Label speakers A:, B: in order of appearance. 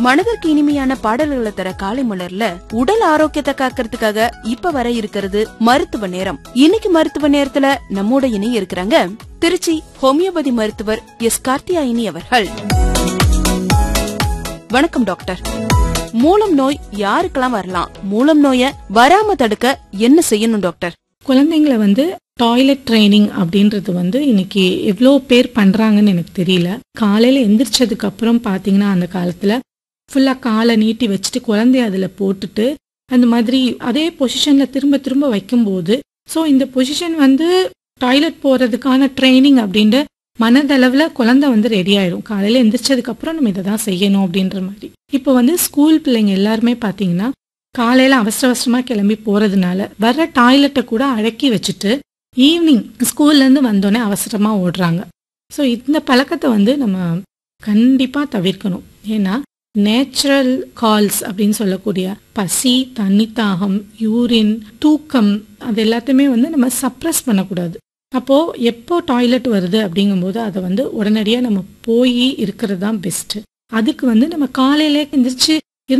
A: மனதிற்கு இனிமையான பாடல்களை தர காலை மலர்ல உடல் ஆரோக்கியத்தை காக்கிறதுக்காக இப்ப வர இருக்கிறது மருத்துவ நேரம் இன்னைக்கு மருத்துவ நேரத்துல நம்மோட இணைய இருக்கிறாங்க திருச்சி ஹோமியோபதி மருத்துவர் எஸ் கார்த்தியாயினி அவர்கள் வணக்கம் டாக்டர் மூலம் நோய் யாருக்கெல்லாம் வரலாம் மூலம் நோய வராம தடுக்க என்ன செய்யணும் டாக்டர்
B: குழந்தைங்களை வந்து டாய்லெட் ட்ரைனிங் அப்படின்றது வந்து இன்னைக்கு எவ்வளோ பேர் பண்றாங்கன்னு எனக்கு தெரியல காலையில எந்திரிச்சதுக்கு அப்புறம் பாத்தீங்கன்னா அந்த காலத்துல ஃபுல்லா காலை நீட்டி வச்சுட்டு குழந்தைய அதுல போட்டுட்டு அந்த மாதிரி அதே பொசிஷன்ல திரும்ப திரும்ப வைக்கும்போது ஸோ இந்த பொசிஷன் வந்து டாய்லெட் போறதுக்கான ட்ரைனிங் அப்படின்ட்டு மனதளவுல குழந்தை வந்து ரெடி ஆயிடும் காலையில எந்திரிச்சதுக்கு அப்புறம் நம்ம இதை தான் செய்யணும் அப்படின்ற மாதிரி இப்போ வந்து ஸ்கூல் பிள்ளைங்க எல்லாருமே பாத்தீங்கன்னா காலையில அவசர அவசரமா கிளம்பி போறதுனால வர்ற டாய்லெட்டை கூட அடக்கி வச்சுட்டு ஈவினிங் ஸ்கூல்ல இருந்து வந்தோடனே அவசரமா ஓடுறாங்க ஸோ இந்த பழக்கத்தை வந்து நம்ம கண்டிப்பா தவிர்க்கணும் ஏன்னா நேச்சுரல் கால்ஸ் அப்படின்னு சொல்லக்கூடிய பசி தண்ணி தாகம் யூரின் தூக்கம் அது எல்லாத்தையுமே வந்து நம்ம சப்ரஸ் பண்ணக்கூடாது அப்போ எப்போ டாய்லெட் வருது அப்படிங்கும்போது அதை வந்து உடனடியாக நம்ம போய் இருக்கிறது தான் பெஸ்ட் அதுக்கு வந்து நம்ம காலையில எந்திரிச்சு